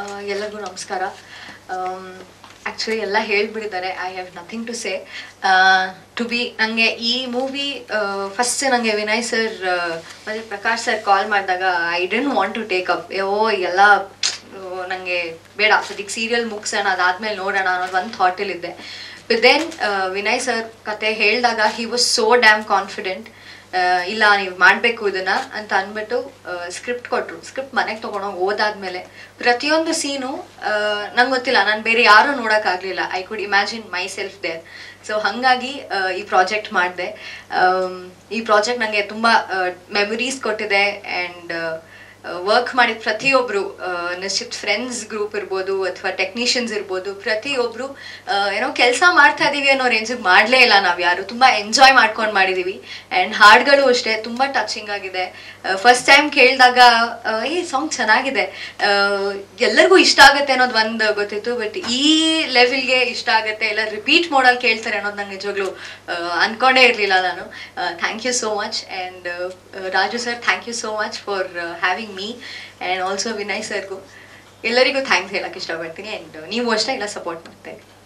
ಎಲ್ಲರಿಗೂ ನಮಸ್ಕಾರ ಆ್ಯಕ್ಚುಲಿ ಎಲ್ಲ ಹೇಳ್ಬಿಟ್ಟಿದ್ದಾರೆ I have nothing to say to be ನನಗೆ ಈ ಮೂವಿ ಫಸ್ಟ್ ನನಗೆ ವಿನಯ್ ಸರ್ ಮತ್ತು ಪ್ರಕಾಶ್ ಸರ್ ಕಾಲ್ ಮಾಡಿದಾಗ I didn't want to take up ಓ ಎಲ್ಲ ನನಗೆ ಬೇಡ ಸದ್ಯಕ್ಕೆ ಸೀರಿಯಲ್ ಮುಗಿಸೋಣ ಅದಾದ್ಮೇಲೆ ನೋಡೋಣ ಅನ್ನೋದು ಒಂದು ಥಾಟಲ್ಲಿದ್ದೆ ಬಟ್ ದೆನ್ ವಿನಯ್ ಸರ್ ಕತೆ ಹೇಳಿದಾಗ he was so damn confident ಇಲ್ಲ ನೀವು ಮಾಡಬೇಕು ಇದನ್ನ ಅಂತ ಅಂದ್ಬಿಟ್ಟು ಸ್ಕ್ರಿಪ್ಟ್ ಕೊಟ್ಟರು ಸ್ಕ್ರಿಪ್ಟ್ ಮನೆಗೆ ತೊಗೊಂಡೋಗಿ ಓದಾದ್ಮೇಲೆ ಪ್ರತಿಯೊಂದು ಸೀನು ನಂಗೆ ಗೊತ್ತಿಲ್ಲ ನಾನು ಬೇರೆ ಯಾರೂ ನೋಡೋಕ್ಕಾಗಲಿಲ್ಲ I could imagine myself there so ಹಾಗಾಗಿ ಈ ಪ್ರಾಜೆಕ್ಟ್ ಮಾಡಿದೆ ಈ ಪ್ರಾಜೆಕ್ಟ್ ನನಗೆ ತುಂಬ ಮೆಮೊರೀಸ್ ಕೊಟ್ಟಿದೆ ಆ್ಯಂಡ್ ವರ್ಕ್ ಮಾಡಿದ ಪ್ರತಿಯೊಬ್ಬರು ನಿಶ್ಚಿತ್ ಫ್ರೆಂಡ್ಸ್ ಗ್ರೂಪ್ ಇರ್ಬೋದು ಅಥವಾ ಟೆಕ್ನಿಷಿಯನ್ಸ್ ಇರ್ಬೋದು ಪ್ರತಿಯೊಬ್ಬರು ಏನೋ ಕೆಲಸ ಮಾಡ್ತಾ ಇದೀವಿ ಅನ್ನೋ ರೇಂಜಿಗೆ ಮಾಡಲೇ ಇಲ್ಲ ನಾವು ಯಾರು ತುಂಬ ಎಂಜಾಯ್ ಮಾಡ್ಕೊಂಡು ಮಾಡಿದ್ದೀವಿ ಆ್ಯಂಡ್ ಹಾಡುಗಳು ಅಷ್ಟೇ ತುಂಬ ಟಚಿಂಗ್ ಆಗಿದೆ ಫಸ್ಟ್ ಟೈಮ್ ಕೇಳಿದಾಗ ಈ ಸಾಂಗ್ ಚೆನ್ನಾಗಿದೆ ಎಲ್ಲರಿಗೂ ಇಷ್ಟ ಆಗುತ್ತೆ ಅನ್ನೋದು ಒಂದು ಗೊತ್ತಿತ್ತು ಬಟ್ ಈ ಲೆವೆಲ್ಗೆ ಇಷ್ಟ ಆಗುತ್ತೆ ಎಲ್ಲ ರಿಪೀಟ್ ಮಾಡಲ್ ಕೇಳ್ತಾರೆ ಅನ್ನೋದು ನಂಗೆ ನಿಜವಾಗ್ಲೂ ಅನ್ಕೊಂಡೇ ಇರಲಿಲ್ಲ ನಾನು thank you so much and Raju sir thank you so much for having me and also Vinay ಸರ್ಗೂ ಎಲ್ಲರಿಗೂ ಥ್ಯಾಂಕ್ಸ್ ಹೇಳಕ್ಕೆ ಇಷ್ಟಪಡ್ತೀನಿ ಆ್ಯಂಡ್ ನೀವು ಅಷ್ಟೇ ಎಲ್ಲ ಸಪೋರ್ಟ್ ಮಾಡ್ತಾ ಇರಿ